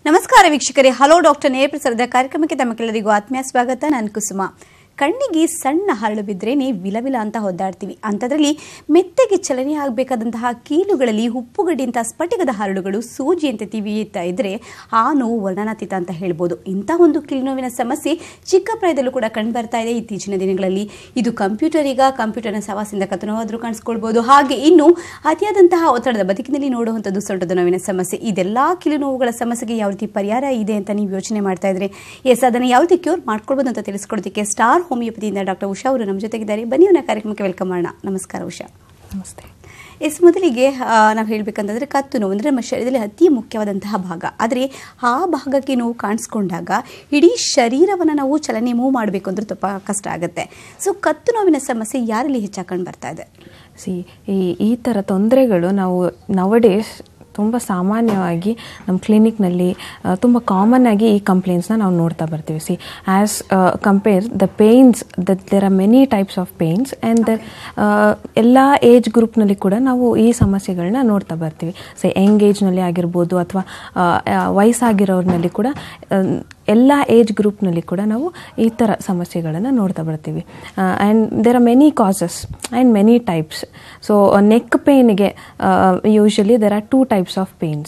ನಮಸ್ಕಾರ ವೀಕ್ಷಕರೇ hello doctor ನೇರಪ್ರಸಾರದ ಕಾರ್ಯಕ್ರಮಕ್ಕೆ ತಮಗೆಲ್ಲರಿಗೂ ಆತ್ಮೀಯ ಸ್ವಾಗತ ನಾನು ಕುಸುಮ ಕಣ್ಣಿಗೆ ಸಣ್ಣ ಹರಳು ಬಿದ್ರೇನೆ ವಿಲವಿಲ ಅಂತ ಒದ್ದಾಡ್ತೀವಿ ಅಂಥದ್ರಲ್ಲಿ ಮೆತ್ತಗೆ ಚಲನೆ ಆಗಬೇಕಾದಂತಹ ಕೀಲುಗಳಲ್ಲಿ ಉಪ್ಪುಗಡ್ಡಿಂತ ಸ್ಫಟಿಕದ ಹರಳುಗಳು ಸೂಜಿಯಂತೆ ತಿವಿಯುತ್ತಾ ಇದ್ರೆ ಆ ನೋವು ವರ್ಣನಾತೀತ ಅಂತ ಹೇಳ್ಬೋದು ಇಂಥ ಒಂದು ಕೀಲುನೋವಿನ ಸಮಸ್ಯೆ ಚಿಕ್ಕ ಪ್ರಾಯದಲ್ಲೂ ಕೂಡ ಕಂಡು ಬರ್ತಾ ಇದೆ ಇತ್ತೀಚಿನ ದಿನಗಳಲ್ಲಿ ಇದು ಕಂಪ್ಯೂಟರ್ ಈಗ ಕಂಪ್ಯೂಟರ್ನ ಸವಾಸಿಂದ ಕಥನವಾದರೂ ಕಾಣಿಸ್ಕೊಳ್ಬೋದು ಹಾಗೆ ಇನ್ನು ಅತಿಯಾದಂತಹ ಒತ್ತಡದ ಬದುಕಿನಲ್ಲಿ ನೋಡುವಂಥದ್ದು ಸೊಂಟದ ನೋವಿನ ಸಮಸ್ಯೆ ಇದೆಲ್ಲ ಕಿಲು ನೋವುಗಳ ಸಮಸ್ಯೆಗೆ ಯಾವ ರೀತಿ ಪರಿಹಾರ ಇದೆ ಅಂತ ನೀವು ಯೋಚನೆ ಮಾಡ್ತಾ ಇದ್ರೆ ಎಸ್ ಅದನ್ನು ಯಾವ ರೀತಿ ಕ್ಯೂರ್ ಮಾಡ್ಕೊಳ್ಬೋದು ಅಂತ ತಿಳಿಸ್ಕೊಡೋದಕ್ಕೆ ಸ್ಟಾರ್ ಹೋಮಿಯೋಪತಿಯಿಂದ ಡಾಕ್ಟರ್ ಉಷಾ ಅವರು ನಮ್ಮ ಜೊತೆಗಿದ್ದಾರೆ ಬನ್ನಿ ಅವನ ಕಾರ್ಯಕ್ರಮಕ್ಕೆ ವೆಲ್ಕಮ್ ಮಾಡೋಣ ನಮಸ್ಕಾರ ಉಷಾ ನಮಸ್ತೆ ಎಸ್ ಮೊದಲಿಗೆ ನಾವು ಹೇಳಬೇಕಂತಂದ್ರೆ ಕತ್ತು ನೋವು ಅಂದರೆ ನಮ್ಮ ಶರೀರದಲ್ಲಿ ಅತಿ ಮುಖ್ಯವಾದಂತಹ ಭಾಗ ಆದರೆ ಆ ಭಾಗಕ್ಕೆ ನೋವು ಕಾಣಿಸ್ಕೊಂಡಾಗ ಇಡೀ ಶರೀರವನ್ನು ನಾವು ಚಲನೆ ಮೂವ್ ಮಾಡಬೇಕು ಅಂದ್ರೆ ತುಂಬ ಕಷ್ಟ ಆಗುತ್ತೆ ಸೊ ಕತ್ತು ನೋವಿನ ಸಮಸ್ಯೆ ಯಾರಲ್ಲಿ ಹೆಚ್ಚಾಕೊಂಡು ಬರ್ತಾ ಇದೆ ಸಿ ಈ ಈ ಥರ ತೊಂದರೆಗಳು ನಾವು ನವಡೇಸ್ ತುಂಬ ಸಾಮಾನ್ಯವಾಗಿ ನಮ್ಮ ಕ್ಲಿನಿಕ್ನಲ್ಲಿ ತುಂಬ ಕಾಮನ್ ಆಗಿ ಈ ಕಂಪ್ಲೇಂಟ್ಸ್ನ ನಾವು ನೋಡ್ತಾ ಬರ್ತೀವಿ see as compare the pains the there are many types of pains and the ಎಲ್ಲ ಏಜ್ ಗ್ರೂಪ್ನಲ್ಲಿ ಕೂಡ ನಾವು ಈ ಸಮಸ್ಯೆಗಳನ್ನ ನೋಡ್ತಾ ಬರ್ತೀವಿ ಸಿ ಯಂಗ್ ಏಜ್ನಲ್ಲಿ ಆಗಿರ್ಬೋದು ಅಥವಾ ವಯಸ್ಸಾಗಿರೋರ್ನಲ್ಲಿ ಕೂಡ ಎಲ್ಲ ಏಜ್ ಗ್ರೂಪ್ನಲ್ಲಿ ಕೂಡ ನಾವು ಈ ಥರ ಸಮಸ್ಯೆಗಳನ್ನು ನೋಡ್ತಾ ಬರ್ತೀವಿ and there are many causes and many types so neck ಪೇಯ್ನಿಗೆ usually there are two types of pains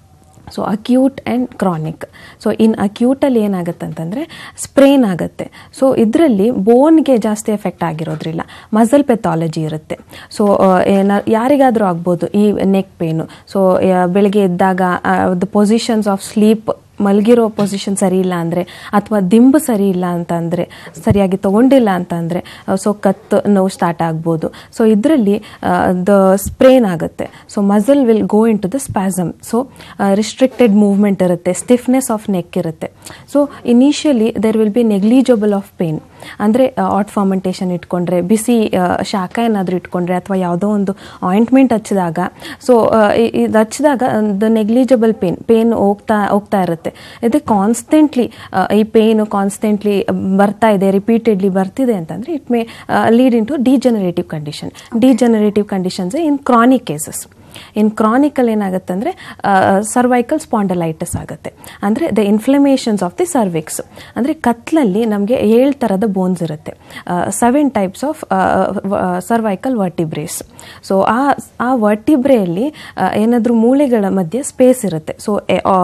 so acute and chronic so in ಅಕ್ಯೂಟಲ್ಲಿ ಏನಾಗುತ್ತೆ ಅಂತಂದರೆ ಸ್ಪ್ರೇನ್ ಆಗುತ್ತೆ ಸೊ ಇದರಲ್ಲಿ ಬೋನ್ಗೆ ಜಾಸ್ತಿ ಎಫೆಕ್ಟ್ ಆಗಿರೋದ್ರಿಲ್ಲ ಮಸಲ್ ಪೆಥಾಲಜಿ ಇರುತ್ತೆ ಸೊ ಏನ ಯಾರಿಗಾದರೂ ಆಗ್ಬೋದು ಈ ನೆಕ್ ಪೇನು ಸೊ ಬೆಳಗ್ಗೆ ಎದ್ದಾಗ ದ ಪೊಸಿಷನ್ಸ್ ಆಫ್ ಸ್ಲೀಪ್ ಮಲಗಿರೋ ಪೊಸಿಷನ್ ಸರಿ ಇಲ್ಲ ಅಂದರೆ ಅಥವಾ ದಿಂಬು ಸರಿ ಇಲ್ಲ ಅಂತ ಅಂದರೆ ಸರಿಯಾಗಿ ತೊಗೊಂಡಿಲ್ಲ ಅಂತ ಅಂದರೆ ಸೊ ಕತ್ತು ನೋವು ಸ್ಟಾರ್ಟ್ ಆಗ್ಬೋದು ಸೊ ಇದರಲ್ಲಿ ದ ಸ್ಪ್ರೇನ್ ಆಗುತ್ತೆ so muscle will go into the spasm so restricted movement ಇರುತ್ತೆ ಸ್ಟಿಫ್ನೆಸ್ ಆಫ್ ನೆಕ್ ಇರುತ್ತೆ so initially there will be negligible of pain ಅಂದರೆ ಆಟ್ ಫಾರ್ಮೆಂಟೇಷನ್ ಇಟ್ಕೊಂಡ್ರೆ ಬಿಸಿ ಶಾಖ ಏನಾದರೂ ಇಟ್ಕೊಂಡ್ರೆ ಅಥವಾ ಯಾವುದೋ ಒಂದು ಆಯಿಂಟ್ಮೆಂಟ್ ಹಚ್ಚಿದಾಗ ಸೊ ಇದು ಹಚ್ಚಿದಾಗ ದ ನೆಗ್ಲಿಜಬಲ್ ಪೇನ್ ಪೇನ್ ಹೋಗ್ತಾ ಹೋಗ್ತಾ ಇರುತ್ತೆ ಇದು ಕಾನ್ಸ್ಟೆಂಟ್ಲಿ ಈ ಪೇನು ಕಾನ್ಸ್ಟೆಂಟ್ಲಿ ಬರ್ತಾ ಇದೆ ರಿಪೀಟೆಡ್ಲಿ ಬರ್ತಿದೆ ಅಂತಂದರೆ it may lead into degenerative condition degenerative conditions in chronic cases in chronical ಏನಾಗುತ್ತೆ ಅಂದರೆ ಸರ್ವೈಕಲ್ ಸ್ಪಾಂಡಲೈಟಿಸ್ ಆಗುತ್ತೆ ಅಂದರೆ the inflammations of the cervix ಅಂದರೆ ಕತ್ಲಲ್ಲಿ ನಮಗೆ ಏಳು ಥರದ ಬೋನ್ಸ್ ಇರುತ್ತೆ seven types of cervical vertebrae so ಆ ಆ ವರ್ಟಿಬ್ರೆಯಲ್ಲಿ ಏನಾದರೂ ಮೂಳೆಗಳ ಮಧ್ಯೆ ಸ್ಪೇಸ್ ಇರುತ್ತೆ ಸೊ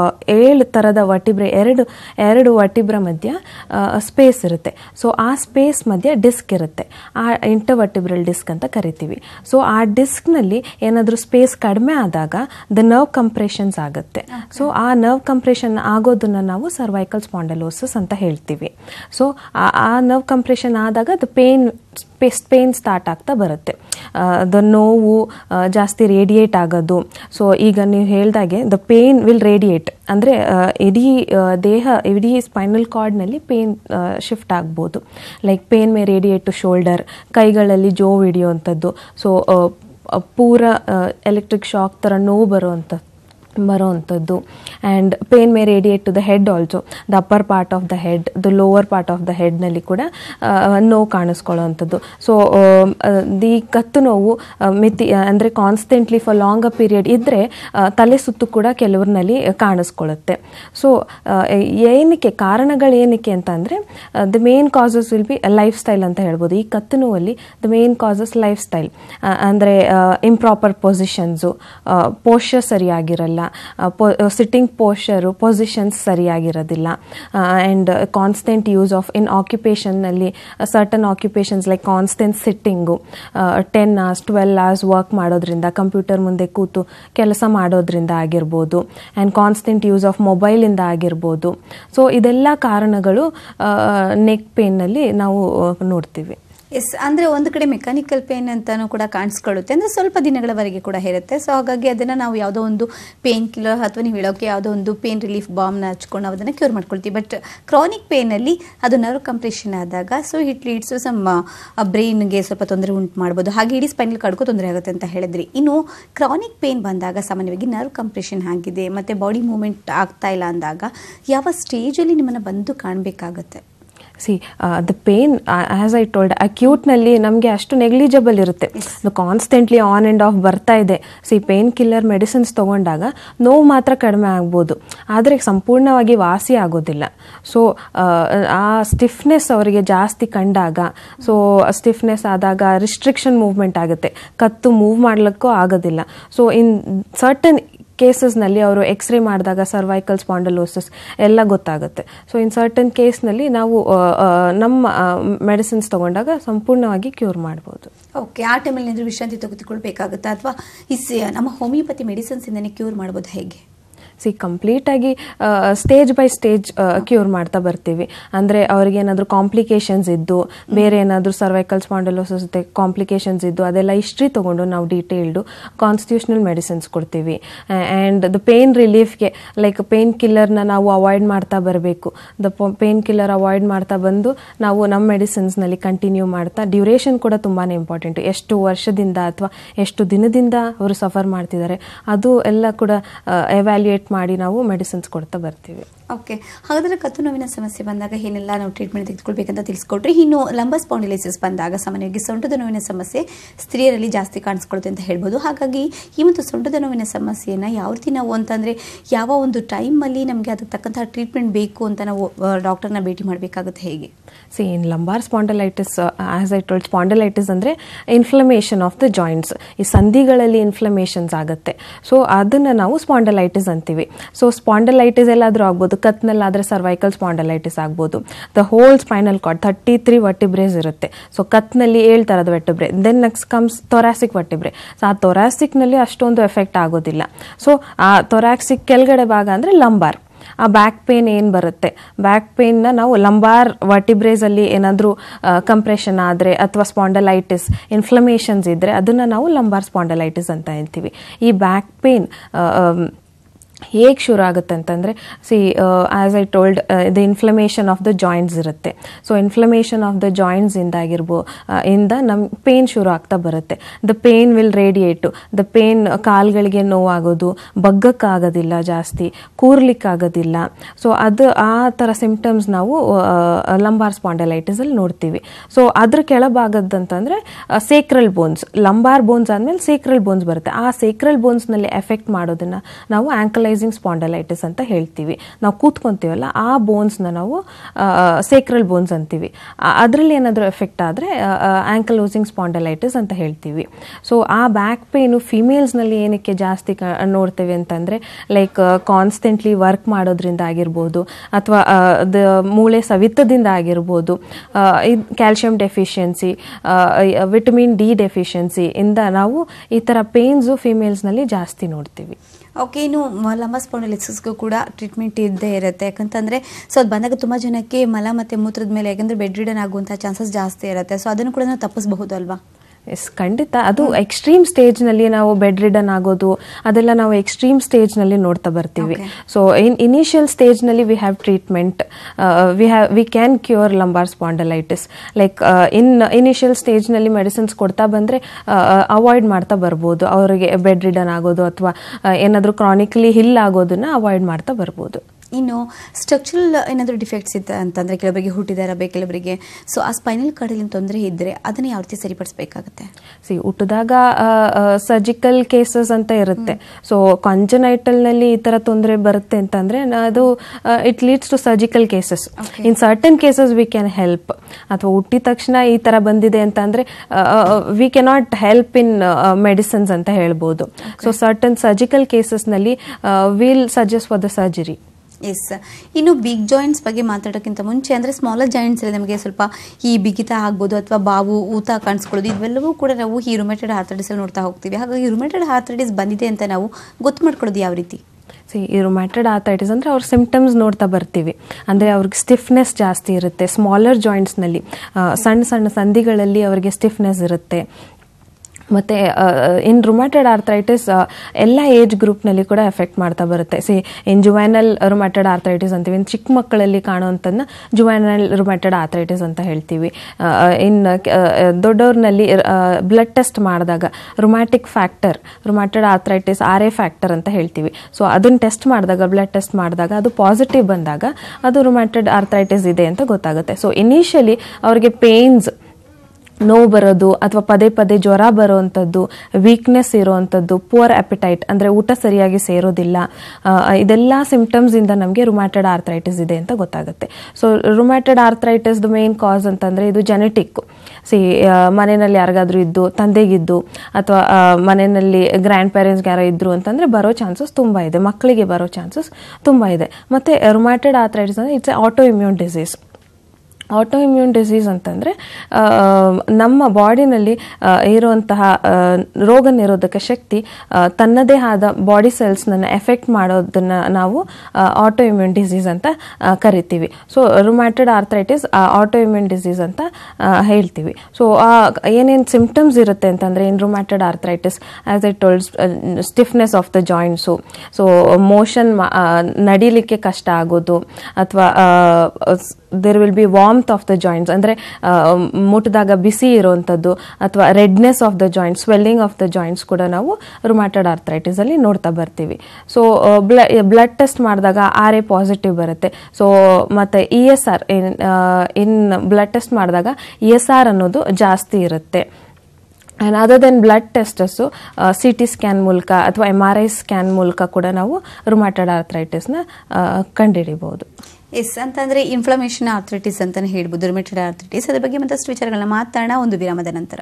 ಏಳು ಥರದ ವರ್ಟಿಬ್ರೆ ಎರಡು ಎರಡು ವರ್ಟಿಬ್ರ ಮಧ್ಯ ಸ್ಪೇಸ್ ಇರುತ್ತೆ ಸೊ ಆ ಸ್ಪೇಸ್ ಮಧ್ಯೆ ಡಿಸ್ಕ್ ಇರುತ್ತೆ ಆ ಇಂಟರ್ವರ್ಟಿಬ್ರಲ್ ಡಿಸ್ಕ್ ಅಂತ ಕರಿತೀವಿ ಸೊ ಆ ಡಿಸ್ಕ್ನಲ್ಲಿ ಏನಾದರೂ ಸ್ಪೇಸ್ ಕಡಿಮೆ ಆದಾಗ ದ ನರ್ವ್ ಕಂಪ್ರೆಷನ್ಸ್ ಆಗುತ್ತೆ ಸೊ ಆ ನರ್ವ್ ಕಂಪ್ರೆಷನ್ ಆಗೋದನ್ನ ನಾವು ಸರ್ವೈಕಲ್ ಸ್ಪಾಂಡಲೋಸಿಸ್ ಅಂತ ಹೇಳ್ತೀವಿ ಸೊ ಆ ನರ್ವ್ ಕಂಪ್ರೆಷನ್ ಆದಾಗ the pain paste pain start ಆಗ್ತಾ ಬರುತ್ತೆ ದ ನೋವು ಜಾಸ್ತಿ ರೇಡಿಯೇಟ್ ಆಗೋದು ಸೊ ಈಗ ನೀವು ಹೇಳ್ದಾಗೆ ದ ಪೇನ್ ವಿಲ್ ರೇಡಿಯೇಟ್ ಅಂದರೆ ಇಡೀ ದೇಹ ಇಡೀ ಸ್ಪೈನಲ್ ಕಾರ್ಡ್ನಲ್ಲಿ ಪೇನ್ ಶಿಫ್ಟ್ ಆಗ್ಬೋದು like pain may radiate to shoulder ಕೈಗಳಲ್ಲಿ ಜೋವ್ ಹಿಡಿಯುವಂಥದ್ದು ಸೊ ಪೂರ ಎಲೆಕ್ಟ್ರಿಕ್ ಶಾಕ್ ಥರ ನೋವು ಬರುವಂಥದ್ದು ಬರೋವಂಥದ್ದು and pain may radiate to the head also the upper part of the head the lower part of the ಹೆಡ್ನಲ್ಲಿ ಕೂಡ ನೋವು ಕಾಣಿಸ್ಕೊಳ್ಳೋವಂಥದ್ದು ಸೊ ದಿ ಕತ್ತು ನೋವು ಮಿತಿ ಅಂದರೆ constantly for long a period ಇದ್ದರೆ ತಲೆ ಸುತ್ತು ಕೂಡ ಕೆಲವ್ರನಲ್ಲಿ ಕಾಣಿಸ್ಕೊಳ್ಳುತ್ತೆ ಸೊ ಏನಕ್ಕೆ ಕಾರಣಗಳು ಏನಕ್ಕೆ ಅಂತ ಅಂದರೆ the main causes will be lifestyle ಅಂತ ಹೇಳ್ಬೋದು ಈ ಕತ್ತು ನೋವಲ್ಲಿ the main causes lifestyle ಅಂದರೆ ಇಂಪ್ರಾಪರ್ ಪೊಸಿಷನ್ಸು ಪೋಶ್ಚರ್ ಸರಿಯಾಗಿರಲ್ಲ ಸಿಟ್ಟಿಂಗ್ ಪೋಶ್ಚರು ಪೊಸಿಷನ್ಸ್ ಸರಿಯಾಗಿರೋದಿಲ್ಲ and constant use of in ಆಕ್ಯುಪೇಷನ್ನಲ್ಲಿ certain occupations like constant sitting ten hours twelve hours work ಮಾಡೋದ್ರಿಂದ ಕಂಪ್ಯೂಟರ್ ಮುಂದೆ ಕೂತು ಕೆಲಸ ಮಾಡೋದ್ರಿಂದ ಆಗಿರ್ಬೋದು ಆ್ಯಂಡ್ ಕಾನ್ಸ್ಟೆಂಟ್ ಯೂಸ್ ಆಫ್ ಮೊಬೈಲಿಂದ ಆಗಿರ್ಬೋದು ಸೊ ಇದೆಲ್ಲ ಕಾರಣಗಳು ನೆಕ್ ಪೇನ್ನಲ್ಲಿ ನಾವು ನೋಡ್ತೀವಿ ಎಸ್ ಅಂದರೆ ಒಂದು ಕಡೆ ಮೆಕ್ಯಾನಿಕಲ್ ಪೇನ್ ಅಂತಾನು ಕೂಡ ಕಾಣಿಸ್ಕೊಳ್ಳುತ್ತೆ ಅಂದರೆ ಸ್ವಲ್ಪ ದಿನಗಳವರೆಗೆ ಕೂಡ ಇರುತ್ತೆ ಸೊ ಹಾಗಾಗಿ ಅದನ್ನು ನಾವು ಯಾವುದೋ ಒಂದು ಪೇನ್ ಕಿಲ್ಲರ್ ಅಥವಾ ನೀವು ಹೇಳೋಕೆ ಯಾವುದೋ ಒಂದು ಪೇನ್ ರಿಲೀಫ್ ಬಾಮ್ನ ಹಚ್ಕೊಂಡು ನಾವು ಅದನ್ನು ಕ್ಯೂರ್ ಮಾಡ್ಕೊಳ್ತೀವಿ ಬಟ್ ಕ್ರಾನಿಕ್ ಪೇನಲ್ಲಿ ಅದು ನರ್ವ್ ಕಂಪ್ರೆಷನ್ ಆದಾಗ ಸೊ ಇಟ್ ಲೀಡ್ಸ್ ಸಮ್ ಬ್ರೈನ್ಗೆ ಸ್ವಲ್ಪ ತೊಂದರೆ ಉಂಟು ಮಾಡ್ಬೋದು ಹಾಗೆ ಇಡೀ ಸ್ಪೈನಲ್ ಕಾರ್ಡ್ಗೂ ತೊಂದರೆ ಆಗುತ್ತೆ ಅಂತ ಹೇಳಿದ್ರಿ ಇನ್ನು ಕ್ರಾನಿಕ್ ಪೇನ್ ಬಂದಾಗ ಸಾಮಾನ್ಯವಾಗಿ ನರ್ವ್ ಕಂಪ್ರೆಷನ್ ಆಗಿದೆ ಮತ್ತು ಬಾಡಿ ಮೂವ್ಮೆಂಟ್ ಆಗ್ತಾ ಇಲ್ಲ ಅಂದಾಗ ಯಾವ ಸ್ಟೇಜಲ್ಲಿ ನಿಮ್ಮನ್ನು ಬಂದು ಕಾಣಬೇಕಾಗುತ್ತೆ see the pain as I told ಅಕ್ಯೂಟ್ನಲ್ಲಿ ನಮಗೆ ಅಷ್ಟು ನೆಗ್ಲಿಜಬಲ್ ಇರುತ್ತೆ ಕಾನ್ಸ್ಟೆಂಟ್ಲಿ ಆನ್ ಆ್ಯಂಡ್ ಆಫ್ ಬರ್ತಾ ಇದೆ ಸಿ ಪೇನ್ ಕಿಲ್ಲರ್ ಮೆಡಿಸಿನ್ಸ್ ತೊಗೊಂಡಾಗ ನೋವು ಮಾತ್ರ ಕಡಿಮೆ ಆಗ್ಬೋದು ಆದರೆ ಸಂಪೂರ್ಣವಾಗಿ ವಾಸಿ ಆಗೋದಿಲ್ಲ ಸೊ ಆ ಸ್ಟಿಫ್ನೆಸ್ ಅವರಿಗೆ ಜಾಸ್ತಿ ಕಂಡಾಗ ಸೊ ಸ್ಟಿಫ್ನೆಸ್ ಆದಾಗ ರಿಸ್ಟ್ರಿಕ್ಷನ್ ಮೂವ್ಮೆಂಟ್ ಆಗುತ್ತೆ ಕತ್ತು ಮೂವ್ ಮಾಡ್ಲಿಕ್ಕೂ ಆಗೋದಿಲ್ಲ ಸೊ ಇನ್ ಸರ್ಟನ್ ಕೇಸಸ್ನಲ್ಲಿ ಅವರು ಎಕ್ಸ್ರೇ ಮಾಡಿದಾಗ ಸರ್ವೈಕಲ್ ಸ್ಪಾಂಡಲೋಸಿಸ್ ಎಲ್ಲ ಗೊತ್ತಾಗುತ್ತೆ ಸೊ ಇನ್ ಸರ್ಟನ್ ಕೇಸ್ನಲ್ಲಿ ನಾವು ಆ, ಆ, ನಮ್ಮ ಮೆಡಿಸಿನ್ಸ್ ತಗೊಂಡಾಗ ಸಂಪೂರ್ಣವಾಗಿ ಕ್ಯೂರ್ ಮಾಡ್ಬೋದು ಓಕೆ ಆ ಟೈಮಲ್ಲಿ ಏನಾದರೂ ವಿಶ್ರಾಂತಿ ತೆಗೆದುಕೊಳ್ಬೇಕಾಗುತ್ತಾ ಅಥವಾ ಈ ಸ- ನಮ್ಮ ಹೋಮಿಯೋಪತಿ ಮೆಡಿಸಿನ್ಸ್ ಇಂದನೇ ಕ್ಯೂರ್ ಮಾಡ್ಬೋದು ಹೇಗೆ ಸಿ ಕಂಪ್ಲೀಟಾಗಿ ಸ್ಟೇಜ್ ಬೈ ಸ್ಟೇಜ್ ಕ್ಯೂರ್ ಮಾಡ್ತಾ ಬರ್ತೀವಿ ಅಂದರೆ ಅವ್ರಿಗೆ ಏನಾದರೂ ಕಾಂಪ್ಲಿಕೇಶನ್ಸ್ ಇದ್ದು ಬೇರೆ ಏನಾದರೂ ಸರ್ವೈಕಲ್ ಸ್ಪಾಂಡಲೋಸಿಸ್ ಕಾಂಪ್ಲಿಕೇಶನ್ಸ್ ಇದ್ದು ಅದೆಲ್ಲ ಹಿಸ್ಟ್ರಿ ತೊಗೊಂಡು ನಾವು ಡೀಟೇಲ್ಡು ಕಾನ್ಸ್ಟಿಟ್ಯೂಷನಲ್ ಮೆಡಿಸಿನ್ಸ್ ಕೊಡ್ತೀವಿ ಆ್ಯಂಡ್ ದ ಪೇನ್ ರಿಲೀಫ್ಗೆ ಲೈಕ್ ಪೇನ್ ಕಿಲ್ಲರ್ನ ನಾವು ಅವಾಯ್ಡ್ ಮಾಡ್ತಾ ಬರಬೇಕು ದ ಪೇನ್ ಕಿಲ್ಲರ್ ಅವಾಯ್ಡ್ ಮಾಡ್ತಾ ಬಂದು ನಾವು ನಮ್ಮ ಮೆಡಿಸಿನ್ಸ್ನಲ್ಲಿ ಕಂಟಿನ್ಯೂ ಮಾಡ್ತಾ ಡ್ಯೂರೇಷನ್ ಕೂಡ ತುಂಬಾ ಇಂಪಾರ್ಟೆಂಟ್ ಎಷ್ಟು ವರ್ಷದಿಂದ ಅಥವಾ ಎಷ್ಟು ದಿನದಿಂದ ಅವರು ಸಫರ್ ಮಾಡ್ತಿದ್ದಾರೆ ಅದು ಎಲ್ಲ ಕೂಡ ಎವ್ಯಾಲ್ಯೂಯೇಟ್ ಮಾಡಿ ನಾವು ಮೆಡಿಸಿನ್ಸ್ ಕೊಡ್ತಾ ಬರ್ತೀವಿ ಓಕೆ ಹಾಗಾದರೆ ಕತ್ತು ನೋವಿನ ಸಮಸ್ಯೆ ಬಂದಾಗ ಏನೆಲ್ಲ ನಾವು ಟ್ರೀಟ್ಮೆಂಟ್ ತೆಗೆದುಕೊಳ್ಬೇಕಂತ ತಿಳಿಸ್ಕೊಟ್ರಿ ಇನ್ನು ಲಂಬಸ್ ಸ್ಪಾಂಡಿಲೈಸಿಸ್ ಬಂದಾಗ ಸಾಮಾನ್ಯವಾಗಿ ಸೊಂಟದ ನೋವಿನ ಸಮಸ್ಯೆ ಸ್ತ್ರೀಯರಲ್ಲಿ ಜಾಸ್ತಿ ಕಾಣಿಸ್ಕೊಳುತ್ತೆ ಅಂತ ಹೇಳ್ಬೋದು ಹಾಗಾಗಿ ಈ ಒಂದು ಸೊಂಟದ ನೋವಿನ ಸಮಸ್ಯೆಯನ್ನು ಯಾವ ರೀತಿ ನಾವು ಅಂತಂದರೆ ಯಾವ ಒಂದು ಟೈಮಲ್ಲಿ ನಮಗೆ ಅದಕ್ಕೆ ತಕ್ಕಂತಹ ಟ್ರೀಟ್ಮೆಂಟ್ ಬೇಕು ಅಂತ ನಾವು ಡಾಕ್ಟರ್ನ ಭೇಟಿ ಮಾಡಬೇಕಾಗುತ್ತೆ ಹೇಗೆ see in lumbar spondylitis as I told spondylitis ಅಂದರೆ ಇನ್ಫ್ಲಮೇಷನ್ ಆಫ್ ದ ಜಾಯಿಂಟ್ಸ್ ಈ ಸಂಧಿಗಳಲ್ಲಿ ಇನ್ಫ್ಲಮೇಷನ್ಸ್ ಆಗುತ್ತೆ ಸೊ ಅದನ್ನು ನಾವು ಸ್ಪಾಂಡಲೈಟಿಸ್ ಅಂತೀವಿ ಸೊ ಸ್ಪಾಂಡಲೈಟಿಸ್ ಎಲ್ಲಾದರೂ ಆಗ್ಬೋದು ಕತ್ನಲ್ಲಾದರೆ ಸರ್ವೈಕಲ್ ಸ್ಪಾಂಡಲೈಟಿಸ್ ಆಗ್ಬೋದು the whole spinal cord thirty three vertebrae ಇರುತ್ತೆ ಸೊ ಕತ್ನಲ್ಲಿ ಏಳು ಥರದ vertebrae then next comes thoracic vertebrae so ಆ ತೊರಾಸಿಕ್ನಲ್ಲಿ ಅಷ್ಟೊಂದು ಎಫೆಕ್ಟ್ ಆಗೋದಿಲ್ಲ ಸೊ ಆ ತೊರಾಕ್ಸಿಕ್ ಕೆಳಗಡೆ ಭಾಗ ಅಂದರೆ ಲಂಬಾರ್ ಆ ಬ್ಯಾಕ್ ಪೇನ್ ಏನು ಬರುತ್ತೆ ಬ್ಯಾಕ್ ಪೇನ್ನ ನಾವು ಲಂಬಾರ್ ವರ್ಟಿಬ್ರೇಸಲ್ಲಿ ಏನಾದರೂ ಕಂಪ್ರೆಷನ್ ಆದರೆ ಅಥವಾ ಸ್ಪಾಂಡಲೈಟಿಸ್ ಇನ್ಫ್ಲಮೇಷನ್ಸ್ ಇದ್ದರೆ ಅದನ್ನು ನಾವು ಲಂಬಾರ್ ಸ್ಪಾಂಡಲೈಟಿಸ್ ಅಂತ ಹೇಳ್ತೀವಿ ಈ ಬ್ಯಾಕ್ ಪೇನ್ ಹೇಗೆ ಶುರು ಆಗುತ್ತೆ ಅಂತಂದರೆ see as I told the inflammation of the joints ಇರುತ್ತೆ so inflammation of the joints ಇಂದಾಗಿರ್ಬೋ ಆ, ಇಂದ ನಮ್ಮ ಪೇನ್ ಶುರು ಆಗ್ತಾ ಬರುತ್ತೆ the pain will radiate the pain ಕಾಲ್ಗಳಿಗೆ ನೋವಾಗೋದು ಬಗ್ಗಕ್ಕಾಗೋದಿಲ್ಲ ಜಾಸ್ತಿ ಕೂರ್ಲಿಕ್ಕಾಗೋದಿಲ್ಲ ಸೊ ಅದು ಆ ಥರ ಸಿಂಪ್ಟಮ್ಸ್ ನಾವು ಲಂಬಾರ್ ಸ್ಪಾಂಡಲೈಟಿಸಲ್ಲಿ ನೋಡ್ತೀವಿ ಸೊ ಅದ್ರ ಕೆಳಭಾಗದಂತಂದರೆ ಸೇಕ್ರಲ್ ಬೋನ್ಸ್ ಲಂಬಾರ್ ಬೋನ್ಸ್ ಆದಮೇಲೆ ಸೇಕ್ರಲ್ ಬೋನ್ಸ್ ಬರುತ್ತೆ ಆ ಸೇಕ್ರಲ್ ಬೋನ್ಸ್ನಲ್ಲಿ ಎಫೆಕ್ಟ್ ಮಾಡೋದನ್ನು ನಾವು ಆಂಕಲೈಸಿಂಗ್ ಸ್ಪಾಂಡಲೈಟಿಸ್ ಅಂತ ಹೇಳ್ತೀವಿ ನಾವು ಕೂತ್ಕೊಂತೀವಲ್ಲ ಆ ಬೋನ್ಸ್ನ ನಾವು ಸೇಕ್ರಲ್ ಬೋನ್ಸ್ ಅಂತೀವಿ ಅದರಲ್ಲಿ ಏನಾದರೂ ಎಫೆಕ್ಟ್ ಆದರೆ ಆಂಕಲೋಸಿಂಗ್ ಸ್ಪಾಂಡಲೈಟಿಸ್ ಅಂತ ಹೇಳ್ತೀವಿ ಸೊ ಆ ಬ್ಯಾಕ್ ಪೇನು ಫಿಮೇಲ್ಸ್ನಲ್ಲಿ ಏನಕ್ಕೆ ಜಾಸ್ತಿ ಕ ನೋಡ್ತೇವೆ ಅಂತಂದರೆ ಲೈಕ್ ಕಾನ್ಸ್ಟೆಂಟ್ಲಿ ವರ್ಕ್ ಮಾಡೋದ್ರಿಂದ ಆಗಿರ್ಬೋದು ಅಥವಾ ದ ಮೂಳೆ ಸವಿತದಿಂದ ಆಗಿರ್ಬೋದು ಇದು calcium deficiency vitamin D deficiency ಇಂದ ನಾವು ಈ ಥರ ಪೇನ್ಸು ಫಿಮೇಲ್ಸ್ನಲ್ಲಿ ಜಾಸ್ತಿ ನೋಡ್ತೀವಿ ಓಕೆ ಇನ್ನು ಲಂಬ ಸ್ಪಾಂಡಲಿಸಿಸ್ಗೂ ಕೂಡ ಟ್ರೀಟ್ಮೆಂಟ್ ಇದ್ದೇ ಇರುತ್ತೆ ಯಾಕಂತಂದರೆ ಸೊ ಅದು ಬಂದಾಗ ತುಂಬ ಜನಕ್ಕೆ ಮಲ ಮತ್ತು ಮೂತ್ರದ ಮೇಲೆ ಯಾಕಂದರೆ ಬೆಡ್ ರಿಡನ್ ಆಗುವಂಥ ಚಾನ್ಸಸ್ ಜಾಸ್ತಿ ಇರುತ್ತೆ ಸೊ ಅದನ್ನು ಕೂಡ ನಾವು ತಪ್ಪಿಸಬಹುದು ಅಲ್ವಾ ಎಸ್ ಖಂಡಿತ ಅದು ಎಕ್ಸ್ಟ್ರೀಮ್ ಸ್ಟೇಜ್ನಲ್ಲಿ ನಾವು ಬೆಡ್ ರಿಡನ್ ಆಗೋದು ಅದೆಲ್ಲ ನಾವು ಎಕ್ಸ್ಟ್ರೀಮ್ ಸ್ಟೇಜ್ನಲ್ಲಿ ನೋಡ್ತಾ ಬರ್ತೀವಿ Okay. ಸೊ ಇನ್ ಇನಿಷಿಯಲ್ ಸ್ಟೇಜ್ನಲ್ಲಿ we have treatment we have we can cure lumbar spondylitis like in initial ಸ್ಟೇಜ್ನಲ್ಲಿ ಮೆಡಿಸಿನ್ಸ್ ಕೊಡ್ತಾ ಬಂದರೆ ಅವಾಯ್ಡ್ ಮಾಡ್ತಾ ಬರ್ಬೋದು ಅವರಿಗೆ ಬೆಡ್ ರಿಡನ್ ಆಗೋದು ಅಥವಾ ಏನಾದರೂ ಕ್ರಾನಿಕಲಿ ಹಿಲ್ ಆಗೋದನ್ನ ಅವಾಯ್ಡ್ ಮಾಡ್ತಾ ಬರ್ಬೋದು ಇನ್ನು ಸ್ಟ್ರಕ್ಚರಲ್ ಏನಾದರೂ ಡಿಫೆಕ್ಟ್ಸ್ ಇತ್ತು ಅಂತಂದರೆ ಕೆಲವರಿಗೆ ಹುಟ್ಟಿದಾರಬೇ ಕೆಲವರಿಗೆ ಸೊ ಆ ಸ್ಪೈನಲ್ ಕಾರ್ಡಲ್ಲಿ ತೊಂದರೆ ಇದ್ದರೆ ಅದನ್ನು ಯಾವ ರೀತಿ ಸರಿಪಡಿಸಬೇಕಾಗುತ್ತೆ ಸಿ ಹುಟ್ಟಿದಾಗ ಸರ್ಜಿಕಲ್ ಕೇಸಸ್ ಅಂತ ಇರುತ್ತೆ ಸೊ ನಲ್ಲಿ ಈ ತರ ತೊಂದರೆ ಬರುತ್ತೆ ಅಂತಂದ್ರೆ ನ- ಅದು it leads to surgical cases Okay. In certain cases we can help ಅಥವಾ ಹುಟ್ಟಿದ ತಕ್ಷಣ ಈ ತರ ಬಂದಿದೆ ಅಂತ ಅಂದ್ರೆ we cannot help in medicines ಅಂತ ಹೇಳ್ಬೋದು ಸೊ ಸರ್ಟನ್ ಸರ್ಜಿಕಲ್ ಕೇಸಸ್ನಲ್ಲಿ will suggest for the surgery yes ಇನ್ನು ಬಿಗ್ ಜಾಯಿಂಟ್ಸ್ ಬಗ್ಗೆ ಮಾತಾಡೋಕ್ಕಿಂತ ಮುಂಚೆ ಅಂದರೆ ಸ್ಮಾಲರ್ ಜಾಯಿಂಟ್ಸ್ ಅಲ್ಲಿ ನಮಗೆ ಸ್ವಲ್ಪ ಈ ಬಿಗಿತ ಆಗ್ಬೋದು ಅಥವಾ ಬಾವು ಊತ ಕಾಣಿಸ್ಕೊಳ್ಳೋದು ಇವೆಲ್ಲವೂ ಕೂಡ ನಾವು ಈ ರುಮೆಟೆಡ್ ಆರ್ಥರೈಟಿಸಲ್ಲಿ ನೋಡ್ತಾ ಹೋಗ್ತೀವಿ ಹಾಗಾಗಿ ರುಮೆಟೆಡ್ ಆರ್ಥರೈಟಿಸ್ ಬಂದಿದೆ ಅಂತ ನಾವು ಗೊತ್ತು ಮಾಡ್ಕೊಳ್ಳೋದು ಯಾವ ರೀತಿ ಸಿ ಈ ರುಮ್ಯಾಟೆಡ್ ಆರ್ಥೈಟಿಸ್ ಅಂದರೆ ಅವ್ರ ಸಿಂಪ್ಟಮ್ಸ್ ನೋಡ್ತಾ ಬರ್ತೀವಿ ಅಂದರೆ ಅವ್ರಿಗೆ ಸ್ಟಿಫ್ನೆಸ್ ಜಾಸ್ತಿ ಇರುತ್ತೆ ಸ್ಮಾಲರ್ ಜಾಯಿಂಟ್ಸ್ನಲ್ಲಿ ಸಣ್ಣ ಸಣ್ಣ ಸಂಧಿಗಳಲ್ಲಿ ಅವರಿಗೆ ಸ್ಟಿಫ್ನೆಸ್ ಇರುತ್ತೆ ಮತ್ತು ಇನ್ ರುಮ್ಯಾಟೆಡ್ ಆರ್ಥ್ರೈಟಿಸ್ ಎಲ್ಲ ಏಜ್ ಗ್ರೂಪ್ನಲ್ಲಿ ಕೂಡ ಎಫೆಕ್ಟ್ ಮಾಡ್ತಾ ಬರುತ್ತೆ see in juvenile rheumatoid arthritis ಅಂತೀವಿ ಇನ್ನು ಚಿಕ್ಕ ಮಕ್ಕಳಲ್ಲಿ ಕಾಣುವಂಥದ್ದನ್ನ ಜುವೈನಲ್ ರುಮ್ಯಾಟೆಡ್ ಆರ್ಥ್ರೈಟಿಸ್ ಅಂತ ಹೇಳ್ತೀವಿ ಇನ್ನು ದೊಡ್ಡವ್ರನಲ್ಲಿ ಬ್ಲಡ್ ಟೆಸ್ಟ್ ಮಾಡಿದಾಗ rheumatic factor rheumatoid arthritis R A factor ಅಂತ ಹೇಳ್ತೀವಿ ಸೊ ಅದನ್ನ ಟೆಸ್ಟ್ ಮಾಡಿದಾಗ ಬ್ಲಡ್ ಟೆಸ್ಟ್ ಮಾಡಿದಾಗ ಅದು ಪಾಸಿಟಿವ್ ಬಂದಾಗ ಅದು ರುಮ್ಯಾಟೆಡ್ ಆರ್ಥ್ರೈಟಿಸ್ ಇದೆ ಅಂತ ಗೊತ್ತಾಗುತ್ತೆ ಸೊ ಇನಿಷಿಯಲಿ ಅವ್ರಿಗೆ ಪೇನ್ಸ್ ನೋವು ಬರೋದು ಅಥವಾ ಪದೇ ಪದೇ ಜ್ವರ ಬರುವಂಥದ್ದು ವೀಕ್ನೆಸ್ ಇರುವಂಥದ್ದು ಪುವರ್ ಅಪಿಟೈಟ್ ಅಂದರೆ ಊಟ ಸರಿಯಾಗಿ ಸೇರೋದಿಲ್ಲ ಆ, ಇದೆಲ್ಲ ಸಿಂಪ್ಟಮ್ಸ್ ಇಂದ ನಮಗೆ ರುಮ್ಯಾಟೆಡ್ ಆರ್ಥ್ರೈಟಿಸ್ ಇದೆ ಅಂತ ಗೊತ್ತಾಗುತ್ತೆ so rheumatoid arthritis main cause ಅಂತಂದರೆ ಇದು ಜೆನೆಟಿಕ್ ಸಿ ಮನೆಯಲ್ಲಿ ಯಾರಿಗಾದ್ರೂ ಇದ್ದು ತಂದೆಗಿದ್ದು ಅಥವಾ ಆ, ಮನೆಯಲ್ಲಿ ಗ್ರ್ಯಾಂಡ್ ಪೇರೆಂಟ್ಸ್ಗೆ ಯಾರೋ ಇದ್ರು ಅಂತಂದರೆ ಬರೋ ಚಾನ್ಸಸ್ ತುಂಬ ಇದೆ ಮಕ್ಕಳಿಗೆ ಬರೋ ಚಾನ್ಸಸ್ ತುಂಬ ಇದೆ ಮತ್ತು ರುಮ್ಯಾಟೆಡ್ ಆರ್ಥ್ರೈಟಿಸ್ ಅಂದರೆ it's auto immune disease auto immune disease ಅಂತಂದರೆ ನಮ್ಮ ಬಾಡಿನಲ್ಲಿ ಇರುವಂತಹ ಆ, ರೋಗ ನಿರೋಧಕ ಶಕ್ತಿ ಆ, ತನ್ನದೇ ಆದ ಬಾಡಿ ಸೆಲ್ಸ್ನ ಎಫೆಕ್ಟ್ ಮಾಡೋದನ್ನ ನಾವು ಆಟೋ ಇಮ್ಯೂನ್ ಡಿಸೀಸ್ ಅಂತ ಆ, ಕರಿತೀವಿ so rheumatoid arthritis auto immune disease ಅಂತ ಆ, ಹೇಳ್ತೀವಿ ಸೊ ಏನೇನು ಸಿಂಪ್ಟಮ್ಸ್ ಇರುತ್ತೆ ಅಂತಂದರೆ in rheumatoid arthritis as I told stiffness of the joints so motion ನಡಿಲಿಕ್ಕೆ ಕಷ್ಟ ಆಗೋದು ಅಥವಾ there will be warmth of the joints ಅಂದರೆ ಮುಟ್ಟಿದಾಗ ಬಿಸಿ ಇರುವಂಥದ್ದು ಅಥವಾ redness of the joints swelling of the joints ಕೂಡ ನಾವು ರುಮ್ಯಾಟೆಡ್ ಆರ್ಥ್ರೈಟಿಸ್ ಅಲ್ಲಿ ನೋಡ್ತಾ ಬರ್ತೀವಿ ಸೊ ಬ್ಲಡ್ ಟೆಸ್ಟ್ ಮಾಡಿದಾಗ ಆರ್ ಎ ಪಾಸಿಟಿವ್ ಬರುತ್ತೆ ಸೊ ಮತ್ತೆ E S R in blood test ಮಾಡಿದಾಗ ಇ ಎಸ್ ಆರ್ ಅನ್ನೋದು ಜಾಸ್ತಿ ಇರುತ್ತೆ and other then blood tests C T scan ಮೂಲಕ ಅಥವಾ ಎಮ್ ಆರ್ ಐ ಸ್ಕ್ಯಾನ್ ಮೂಲಕ ಕೂಡ ನಾವು ರುಮ್ಯಾಟೆಡ್ ಆರ್ಥ್ರೈಟಿಸ್ನ ಕಂಡುಹಿಡಿಬಹುದು ಎಸ್ ಅಂತಂದ್ರೆ ಇನ್ಫ್ಲಮೇಷನ್ ಆರ್ಥ್ರೈಟಿಸ್ ಅಂತಾನೆ ಹೇಳ್ಬೋದು ರುಮೆಟೆಡ್ ಆರ್ಥ್ರೈಟಿಸ್ ಅದ್ರ ಬಗ್ಗೆ ಮತ್ತಷ್ಟು ವಿಚಾರಗಳನ್ನ ಮಾತಾಡೋಣ ಒಂದು ವಿರಾಮದ ನಂತರ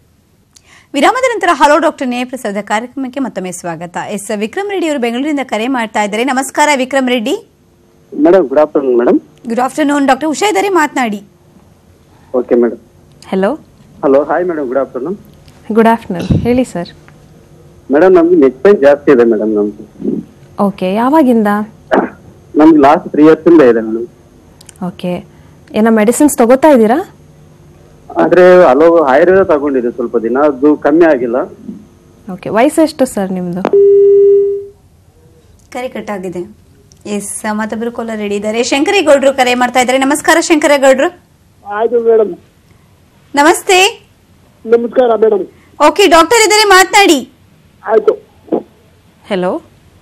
ವಿರಾಮದ ನಂತರ ಹಲೋ ಡಾಕ್ಟರ್ ನೇ ಪ್ರಸಾದ ಕಾರ್ಯಕ್ರಮಕ್ಕೆ ಮತ್ತೊಮ್ಮೆ ಸ್ವಾಗತ ಎಸ್ ವಿಕ್ರಮ್ ರೆಡ್ಡಿ ಅವರು ಬೆಂಗಳೂರಿಂದ ಕರೆ ಮಾಡ್ತಾ ಇದ್ದಾರೆ ನಮಸ್ಕಾರ Vikram Reddy madam good afternoon madam good afternoon doctor Usha ಇದ್ದಾರೆ ಮಾತನಾಡಿ okay madam hello hello hi madam good afternoon good afternoon ಹೇಳಿ ಸರ್ ಮೇಡಮ್ ನಮ್ಗೆ ನೆಕ್ ಪೈನ್ ಜಾಸ್ತಿ ಇದೆ ಮೇಡಮ್ ನಮ್ಗೆ ಓಕೆ ಯಾವಾಗಿಂದ ನಮ್ಗೆ ಲಾಸ್ಟ್ ತ್ರೀ ಇಯರ್ಸ್ ಇಂದ ಇದೆ ಮೇಡಮ್ ಓಕೆ ಏನೋ ಮೆಡಿಸಿನ್ಸ್ ತಗೋತಾ ಇದ್ದೀರಾ ಆದ್ರೆ ಹಲೋ ಆಯುರ್ವೇದ ತಗೊಂಡಿದೆ ಸ್ವಲ್ಪ ದಿನ ಅದು ಕಮ್ಮಿ ಆಗಿಲ್ಲ ಓಕೆ ವಯಸ್ಸೆಷ್ಟು ಸರ್ ನಿಮ್ಮದು ಕರೆ ಕಟ್ಟಾಗಿದೆ ಎಸ್ ಮತ್ತೊಬ್ಬರು ಕೋಲ ರೆಡಿ ಇದ್ದಾರೆ ಶಂಕರೇಗೌಡರು ಕರೆ ಮಾಡ್ತಾ ಇದ್ದಾರೆ ನಮಸ್ಕಾರ ಶಂಕರೇಗೌಡರು ಆಯ್ತು ಮೇಡಮ್ ನಮಸ್ತೆ ನಮಸ್ಕಾರ ಮೇಡಮ್ ಓಕೆ ಡಾಕ್ಟರ್ ಇದ್ದಾರೆ ಮಾತನಾಡಿ ಆಯ್ತು ಹೆಲೋ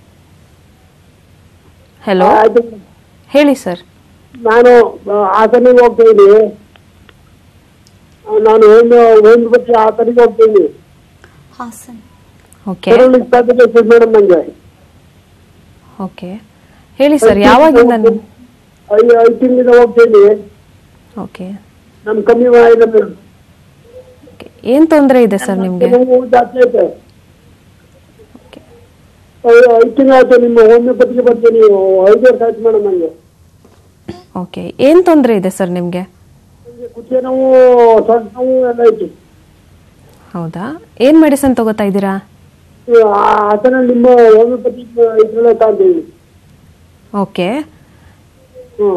ಹೆಲೋ ಆಯ್ತು ಹೇಳಿ ಸರ್ ನಾನು ಆ, ಹಾಸನಿಗೆ ಹೋಗ್ತಾ ಇದ್ದೀನಿ ಆ, ನಾನು ಒಂದು ಒಂದು ಬಟ್ಟೆ ಹಾಸನಿಗೆ ಹೋಗ್ತಾ ಇದ್ದೀನಿ ಹಾಸನ್ ಓಕೆ ಬೆರಳಿಗೆ ಸಾಧ್ಯತೆ ಮೇಡಮ್ ನನಗೆ ಓಕೆ ಹೇಳಿ ಸರ್ ಯಾವಾಗಿಂದ ನೀವು ಐದು ಐದು ತಿಂಗಳಿಂದ ಹೋಗ್ತಾ ಇದ್ದೀನಿ ಓಕೆ ನಮ್ ಕಮ್ಮಿ ಆಗಿದೆ ಮೇಡಮ್ ಏನು ತೊಂದರೆ ಇದೆ ಸರ್ ನಿಮಗೆ ನೋವು ಜಾಸ್ತಿ ಐತೆ ಓಕೆ ಐದು ಐದು ತಿಂಗಳು ಆಯ್ತು ನಿಮ್ಮ ಹೋಮಿಯೋಪತಿಗೆ ಬರ್ತೀನಿ ಐದು ವರ್ಷ ಆಯ್ತು ಮೇಡಮ್ ನನಗೆ ಓಕೆ ಏನು ತೊಂದರೆ ಇದೆ ಸರ್ ನಿಮಗೆ ನನಗೆ ಕುತ್ತಿಗೆ ನೋವು ಸೊಂಟ ನೋವು ಎಲ್ಲ ಐತಿ ಹೌದಾ ಏನು ಮೆಡಿಸಿನ್ ತಗೋತಾ ಇದ್ದೀರಾ ಈ ಆ ಹಾಸನಲ್ಲಿ ನಿಮ್ಮ ಹೋಮಿಯೋಪತಿ ಇದ್ರಲ್ಲೇ ತಗೊಂತೀನಿ ಓಕೆ ಹ್ಞೂ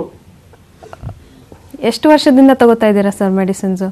ಎಷ್ಟು ವರ್ಷದಿಂದ ತಗೋತಾ ಇದ್ದೀರಾ ಸರ್ ಮೆಡಿಸಿನ್ಸು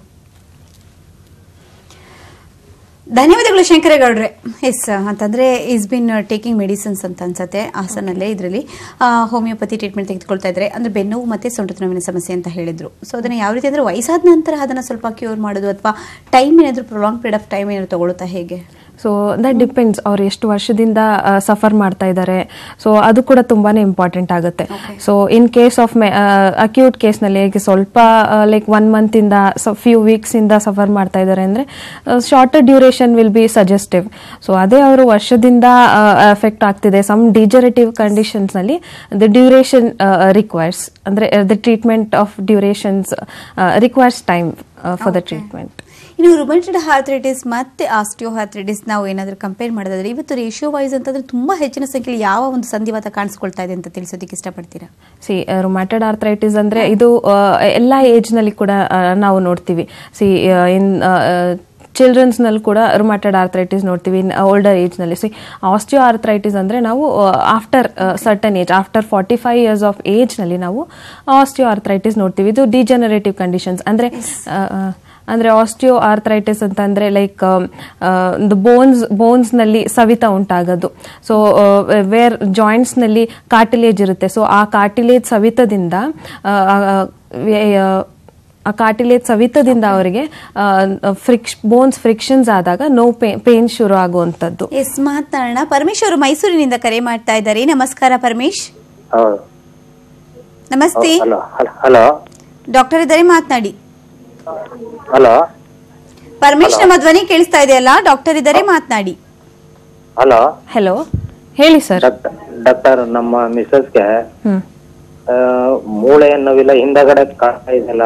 ಧನ್ಯವಾದಗಳು ಶಂಕರೇಗೌಡ್ರೆ ಎಸ್ ಅಂತಂದ್ರೆ ಇಸ್ ಬಿನ್ ಟೇಕಿಂಗ್ ಮೆಡಿಸಿನ್ಸ್ ಅಂತ ಅನ್ಸುತ್ತೆ ಹಾಸನಲ್ಲೇ ಇದರಲ್ಲಿ ಹೋಮಿಯೋಪತಿ ಟ್ರೀಟ್ಮೆಂಟ್ ತೆಗೆದುಕೊಳ್ತಾ ಇದ್ದಾರೆ ಅಂದ್ರೆ ಬೆನ್ನೋವು ಮತ್ತೆ ಸೊಂಟದ ನೋವಿನ ಸಮಸ್ಯೆ ಅಂತ ಹೇಳಿದ್ರು ಸೊ ಅದನ್ನ ಯಾವ ರೀತಿ ಅಂದ್ರೆ ವಯಸ್ಸಾದ ನಂತರ ಅದನ್ನ ಸ್ವಲ್ಪ ಕ್ಯೂರ್ ಮಾಡೋದು ಅಥವಾ ಟೈಮ್ ಏನಾದ್ರು ಪ್ರೊಲಾಂಗ್ ಪೀರಿಯಡ್ ಆಫ್ ಟೈಮ್ ಏನಾದ್ರು ತಗೊಳುತ್ತಾ ಹೇಗೆ ಸೊ ದಟ್ ಡಿಪೆಂಡ್ಸ್ ಅವ್ರು ಎಷ್ಟು ವರ್ಷದಿಂದ ಸಫರ್ ಮಾಡ್ತಾ ಇದ್ದಾರೆ ಸೊ ಅದು ಕೂಡ ತುಂಬಾನೇ ಇಂಪಾರ್ಟೆಂಟ್ ಆಗುತ್ತೆ so in case of acute ಕೇಸ್ನಲ್ಲಿ ಈಗ ಸ್ವಲ್ಪ ಲೈಕ್ ಒನ್ ಮಂತಿಂದ ಫ್ಯೂ ವೀಕ್ಸಿಂದ ಸಫರ್ ಮಾಡ್ತಾ ಇದ್ದಾರೆ ಅಂದರೆ shorter duration will be suggestive so ಅದೇ ಅವರು ವರ್ಷದಿಂದ ಎಫೆಕ್ಟ್ ಆಗ್ತಿದೆ ಸಮ್ ಡಿಜರೇಟಿವ್ ಕಂಡೀಷನ್ಸ್ನಲ್ಲಿ ದ ಡ್ಯೂರೇಷನ್ ರಿಕ್ವೈರ್ಸ್ ಅಂದರೆ the treatment of durations requires time for the treatment ಇನ್ನು ರುಮೆಟೆಡ್ ಆರ್ಥ್ರೈಟಿಸ್ ಮತ್ತೆ ಆಸ್ಟಿಯೋ ಆರ್ಥ್ರೈಟಿಸ್ ನಾವು ಏನಾದರೂ ಕಂಪೇರ್ ಮಾಡೋದಾದ್ರೆ ಇವತ್ತು ರೇಷಿಯೋ ವೈಸ್ ಅಂತಂದ್ರೆ ತುಂಬಾ ಹೆಚ್ಚಿನ ಸಂಖ್ಯೆಯಲ್ಲಿ ಯಾವ ಒಂದು ಸಂಧಿವಾತ ಕಾಣಿಸ್ಕೊಳ್ತಾ ಇದೆ ಅಂತ ತಿಳಿಸೋದಕ್ಕೆ ಇಷ್ಟಪಡ್ತೀರಾ ಸಿ ರುಮ್ಯಾಟೆಡ್ ಆರ್ಥ್ರೈಟಿಸ್ ಅಂದ್ರೆ ಇದು ಆ, ಎಲ್ಲ ಏಜ್ ನಲ್ಲಿ ಕೂಡ ಆ, ನಾವು ನೋಡ್ತೀವಿ ಸಿ ಇನ್ ಚಿಲ್ಡ್ರನ್ಸ್ ನಲ್ಲಿ ಕೂಡ ರುಮ್ಯಾಟೆಡ್ ಆರ್ಥ್ರೈಟಿಸ್ ನೋಡ್ತೀವಿ ಇನ್ ಓಲ್ಡರ್ ಏಜ್ ನಲ್ಲಿ ಸಿ ಆಸ್ಟಿಯೋ ಆರ್ಥ್ರೈಟಿಸ್ ಅಂದ್ರೆ ನಾವು after certain age after forty five years of age ನಲ್ಲಿ ನಾವು ಆಸ್ಟಿಯೋ ಆರ್ಥ್ರೈಟಿಸ್ ನೋಡ್ತೀವಿ ಇದು ಡಿಜನರೇಟಿವ್ ಕಂಡೀಷನ್ಸ್ ಅಂದ್ರೆ ಆ, ಆ, ಅಂದರೆ ಆಸ್ಟಿಯೋ ಆರ್ಥರೈಟಿಸ್ ಅಂತಂದರೆ ಲೈಕ್ ಒಂದು ಬೋನ್ಸ್ ಬೋನ್ಸ್ನಲ್ಲಿ ಸವಿತ ಉಂಟಾಗೋದು ಸೊ ವೇರ್ ಜಾಯಿಂಟ್ಸ್ನಲ್ಲಿ ಕಾರ್ಟಿಲೇಜ್ ಇರುತ್ತೆ ಸೊ ಆ ಕಾರ್ಟಿಲೇಜ್ ಸವಿತದಿಂದ ಆ, ಆ, ಆ, ಆ ಕಾರ್ಟಿಲೇಜ್ ಸವಿತದಿಂದ ಅವರಿಗೆ ಫ್ರಿಕ್ಷ್ ಬೋನ್ಸ್ ಫ್ರಿಕ್ಷನ್ಸ್ ಆದಾಗ ನೋವು ಪೇನ್ ಶುರು ಆಗುವಂಥದ್ದು ಎಸ್ ಮಾತನಾಡೋಣ ಪರಮೇಶ್ ಅವರು ಮೈಸೂರಿನಿಂದ ಕರೆ ಮಾಡ್ತಾ ಇದ್ದಾರೆ ನಮಸ್ಕಾರ ಪರಮೇಶ್ ಹೌದು ನಮಸ್ತೆ ಹಲೋ ಹಲೋ ಡಾಕ್ಟರ್ ಇದ್ದಾರೆ ಮಾತನಾಡಿ ಹಲೋ ಪರಮೇಶ್ ನಮ್ಮ ಧ್ವನಿ ಕೇಳಿಸ್ತಾ ಇದೆಯಲ್ಲ ಡಾಕ್ಟರ್ ಇದ್ದಾರೆ ಮಾತನಾಡಿ ಹಲೋ ಹೆಲೋ ಹೇಳಿ ಸರ್ ಡಾಕ್ಟರ್ ಡಾಕ್ಟರ್ ನಮ್ಮ ಮಿಸಸ್ಗೆ ಹ್ಮ್ ಆ, ಮೂಳೆ ನೋವಿಲ್ಲ ಹಿಂದಗಡೆ ಕಂಡ ಇದೆಯಲ್ಲ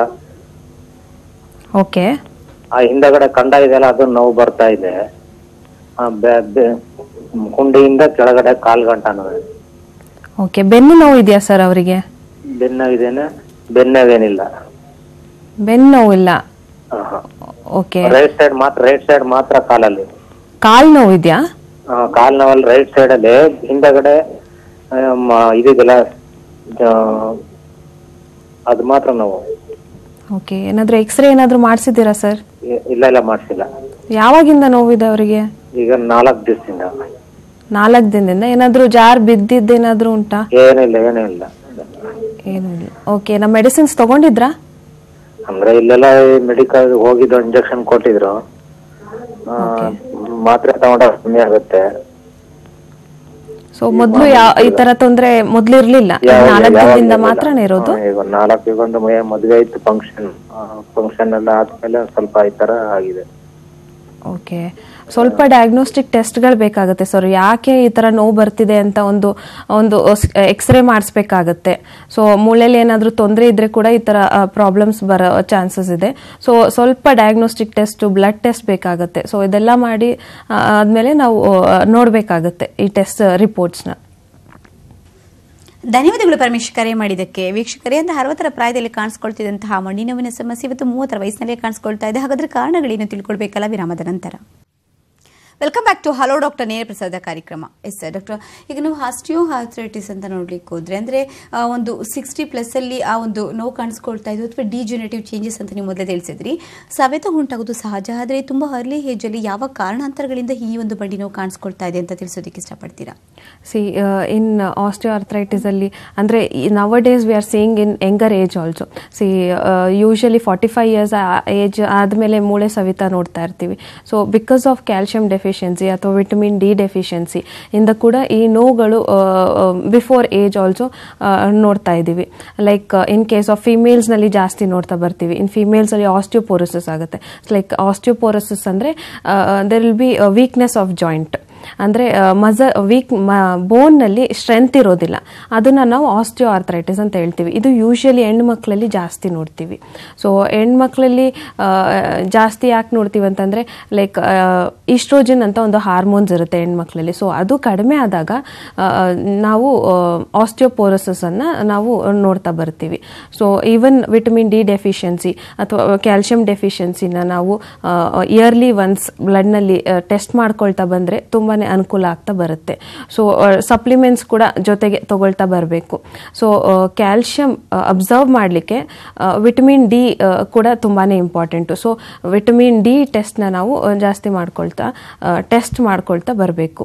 ಓಕೆ ಆ ಹಿಂದಗಡೆ ಕಂಡ ಇದೆಯಲ್ಲ ಅದು ನೋವು ಬರ್ತಾ ಇದೆ ಆ, ಬೆ- ಬೆ- ಕುಂಡಿಯಿಂದ ಕೆಳಗಡೆ ಕಾಲ್ ಗಂಟ ನೋವು ಓಕೆ ಬೆನ್ನು ನೋವು ಇದೆಯಾ ಸರ್ ಅವರಿಗೆ ಬೆನ್ನಾಗಿದ್ದೇನೆ ಬೆನ್ನಾಗೇನಿಲ್ಲ ಬೆನ್ನು ನೋವು ಇಲ್ಲ ಓಕೆ ರೈಟ್ ಸೈಡ್ ಮಾತ್ರ ರೈಟ್ ಸೈಡ್ ಮಾತ್ರ ಕಾಲಲ್ಲಿ ಕಾಲ್ ನೋವು ಇದೆಯಾ ಆ, ಕಾಲ್ ನೋವಲ್ಲಿ ರೈಟ್ ಸೈಡ್ ಅಲ್ಲಿ ಹಿಂದಗಡೆ ಆ, ಮ- ಇದಿದೆಯಲ್ಲ ಆ, ಅದು ಮಾತ್ರ ನೋವು ಓಕೆ ಏನಾದರೂ ಎಕ್ಸ್ರೇ ಏನಾದರೂ ಮಾಡಿಸಿದ್ದೀರಾ ಸರ್ ಇ- ಇಲ್ಲ ಇಲ್ಲ ಮಾಡಿಸಿಲ್ಲ ಯಾವಾಗಿಂದ ನೋವಿದೆ ಅವರಿಗೆ ಈಗ ನಾಲ್ಕು ದಿವಸದಿಂದ ನಾಲ್ಕು ದಿನದಿಂದ ಏನಾದರೂ ಜಾರ್ ಬಿದ್ದಿದ್ದೇನಾದರೂ ಉಂಟಾ ಏನಿಲ್ಲ ಏನೂ ಇಲ್ಲ ಏನೂ ಇಲ್ಲ ಓಕೆ ನಮ್ಮ ಮೆಡಿಸಿನ್ಸ್ ತಗೊಂಡಿದ್ರಾ ಅಂದ್ರೆ ಇಲ್ಲೆಲ್ಲ ಮೆಡಿಕಲ್ ಹೋಗಿದ್ದು ಇಂಜೆಕ್ಷನ್ ಕೊಟ್ಟಿದ್ರು ಆ, ಮಾತ್ರೆ ತಗೊಂಡ್ರೆ ಕಮ್ಮಿ ಆಗುತ್ತೆ ಸೊ ಮೊದಲು ಯಾವ ಈ ತರ ತೊಂದರೆ ಮೊದಲು ಇರಲಿಲ್ಲ ಯಾವ- ನಾಲ್ಕು ಯಾವಾಗ ದಿನದಿಂದ ಇರ್ಲಿಲ್ಲ. ಮಾತ್ರನೇ ಇರೋದು ಆ, ಈಗ ನಾಲ್ಕು ಈಗ ಒಂದು ಮೇ- ಮದುವೆ ಆಯ್ತು ಫಂಕ್ಷನ್ ಫಂಕ್ಷನ್ ಎಲ್ಲ ಆದ್ಮೇಲೆ ಸ್ವಲ್ಪ ಈ ತರ ಆಗಿದೆ ಓಕೆ ಸ್ವಲ್ಪ ಡಯಾಗ್ನೋಸ್ಟಿಕ್ ಟೆಸ್ಟ್ಗಳು ಬೇಕಾಗುತ್ತೆ ಸರ್ ಯಾಕೆ ಈ ಥರ ನೋವು ಬರ್ತಿದೆ ಅಂತ ಒಂದು ಒಂದು ಎಕ್ಸ್ರೇ ಮಾಡಿಸ್ಬೇಕಾಗತ್ತೆ ಸೊ ಮೂಳೆಯಲ್ಲಿ ಏನಾದರೂ ತೊಂದರೆ ಇದ್ರೆ ಕೂಡ ಈ ಥರ ಪ್ರಾಬ್ಲಮ್ಸ್ ಬರೋ ಚಾನ್ಸಸ್ ಇದೆ ಸೊ ಸ್ವಲ್ಪ ಡಯಾಗ್ನೋಸ್ಟಿಕ್ ಟೆಸ್ಟ್ ಬ್ಲಡ್ ಟೆಸ್ಟ್ ಬೇಕಾಗುತ್ತೆ ಸೊ ಇದೆಲ್ಲ ಮಾಡಿ ಆ, ಆದ್ಮೇಲೆ ನಾವು ಆ, ನೋಡ್ಬೇಕಾಗತ್ತೆ ಈ ಟೆಸ್ಟ್ ರಿಪೋರ್ಟ್ಸ್ನ ಧನ್ಯವಾದಗಳು ಪರಮೇಶ್ ಕರೆ ಮಾಡಿದ್ದಕ್ಕೆ ವೀಕ್ಷಕರೇ ಅಂದ್ರೆ ಅರವತ್ತರ ಪ್ರಾಯದಲ್ಲಿ ಕಾಣಿಸ್ಕೊಳ್ತಿದ್ದಂತಹ ಮಂಡಿ ನೋವಿನ ಸಮಸ್ಯೆ ಇವತ್ತು ಮೂವತ್ತರ ವಯಸ್ಸಿನಲ್ಲೇ ಕಾಣಿಸ್ಕೊಳ್ತಾ ಇದೆ ಹಾಗಾದ್ರೆ ಕಾರಣಗಳೇನು ತಿಳ್ಕೊಳ್ಬೇಕಲ್ಲ ವಿರಾಮದ ನಂತರ welcome back to hello doctor ನೇರ ಪ್ರಸಾದ ಕಾರ್ಯಕ್ರಮ ಎಸ್ ಸರ್ ಡಾಕ್ಟರ್ ಈಗ ನಾವು ಹಾಸ್ಟಿಯೋ ಹಾರ್ಥರೈಟಿಸ್ ಅಂತ ನೋಡ್ಲಿಕ್ಕೆ ಹೋದ್ರೆ ಅಂದ್ರೆ ಆ, ಒಂದು ಸಿಕ್ಸ್ಟಿ ಪ್ಲಸ್ ಅಲ್ಲಿ ಆ ಒಂದು ನೋವು ಕಾಣಿಸ್ಕೊಳ್ತಾ ಇದ್ದು ಅಥವಾ ಡಿಜುನೇಟಿವ್ ಚೇಂಜಸ್ ಅಂತ ನೀವು ಮೊದಲೇ ತಿಳಿಸಿದ್ರಿ ಸವೆತ ಉಂಟಾಗೋದು ಸಹಜ ಆದರೆ ತುಂಬಾ ಅರ್ಲಿ ಏಜ್ ಅಲ್ಲಿ ಯಾವ ಕಾರಣಾಂತರಗಳಿಂದ ಈ ಒಂದು ಬಂಡಿ ನೋವು ಕಾಣಿಸ್ಕೊಳ್ತಾ ಇದೆ ಅಂತ ತಿಳಿಸೋದಕ್ಕೆ ಇಷ್ಟಪಡ್ತೀರಾ ಸಿ ಇನ್ ಆಸ್ಟಿಯೋಆರ್ಥರೈಟಿಸ್ ಅಲ್ಲಿ ಅಂದರೆ nowadays we are saying in younger age also see usually forty five years age ಆದಮೇಲೆ ಮೂಳೆ ಸವಿತ ನೋಡ್ತಾ ಇರ್ತೀವಿ so because of calcium deficiency or vitamin D deficiency ಇಂದ ಕೂಡ ಈ ನೋವುಗಳು ಬಿಫೋರ್ ಏಜ್ ಆಲ್ಸೋ ನೋಡ್ತಾ ಇದ್ದೀವಿ ಲೈಕ್ ಇನ್ ಕೇಸ್ ಆಫ್ ಫಿಮೇಲ್ಸ್ನಲ್ಲಿ ಜಾಸ್ತಿ ನೋಡ್ತಾ ಬರ್ತೀವಿ ಇನ್ ಫಿಮೇಲ್ಸಲ್ಲಿ ಆಸ್ಟಿಯೋಪೋರೋಸಿಸ್ ಆಗುತ್ತೆ ಲೈಕ್ ಆಸ್ಟಿಯೋಪೋರೋಸಿಸ್ ಅಂದರೆ there will be weakness of joint ಅಂದರೆ ಮಜ ವೀಕ್ ಬೋನ್ನಲ್ಲಿ ಸ್ಟ್ರೆಂತ್ ಇರೋದಿಲ್ಲ ಅದನ್ನು ನಾವು ಆಸ್ಟಿಯೋ ಆರ್ಥರೈಟಿಸ್ ಅಂತ ಹೇಳ್ತೀವಿ ಇದು ಯೂಶಲಿ ಹೆಣ್ಮಕ್ಳಲ್ಲಿ ಜಾಸ್ತಿ ನೋಡ್ತೀವಿ ಸೊ ಹೆಣ್ಮಕ್ಳಲ್ಲಿ ಆ, ಜಾಸ್ತಿ ಯಾಕೆ ನೋಡ್ತೀವಿ ಅಂತಂದರೆ ಲೈಕ್ ಇಸ್ಟ್ರೋಜನ್ ಅಂತ ಒಂದು ಹಾರ್ಮೋನ್ಸ್ ಇರುತ್ತೆ ಹೆಣ್ಮಕ್ಳಲ್ಲಿ ಸೊ ಅದು ಕಡಿಮೆ ಆದಾಗ ಆ, ನಾವು ಆಸ್ಟಿಯೋಪೋರೋಸನ್ನು ನಾವು ನೋಡ್ತಾ ಬರ್ತೀವಿ so even vitamin D deficiency ಅಥವಾ ಕ್ಯಾಲ್ಶಿಯಂ ಡೆಫಿಷಿಯನ್ಸಿನ ನಾವು ಇಯರ್ಲಿ ಒನ್ಸ್ ಬ್ಲಡ್ನಲ್ಲಿ ಟೆಸ್ಟ್ ಮಾಡ್ಕೊಳ್ತಾ ಬಂದರೆ ತುಂಬಾ ಅನುಕೂಲ ಆಗ್ತಾ ಬರುತ್ತೆ ಸೊ ಸಪ್ಲಿಮೆಂಟ್ಸ್ ಕೂಡ ಜೊತೆಗೆ ತಗೊಳ್ತಾ ಬರಬೇಕು ಸೊ ಕ್ಯಾಲ್ಶಿಯಂ ಅಬ್ಸರ್ವ್ ಮಾಡಲಿಕ್ಕೆ ವಿಟಮಿನ್ ಡಿ ಕೂಡ ತುಂಬಾ ಇಂಪಾರ್ಟೆಂಟು ಸೊ ವಿಟಮಿನ್ ಡಿ ಟೆಸ್ಟ್ನ ನಾವು ಆ, ಜಾಸ್ತಿ ಮಾಡ್ಕೊಳ್ತಾ ಟೆಸ್ಟ್ ಮಾಡ್ಕೊಳ್ತಾ ಬರಬೇಕು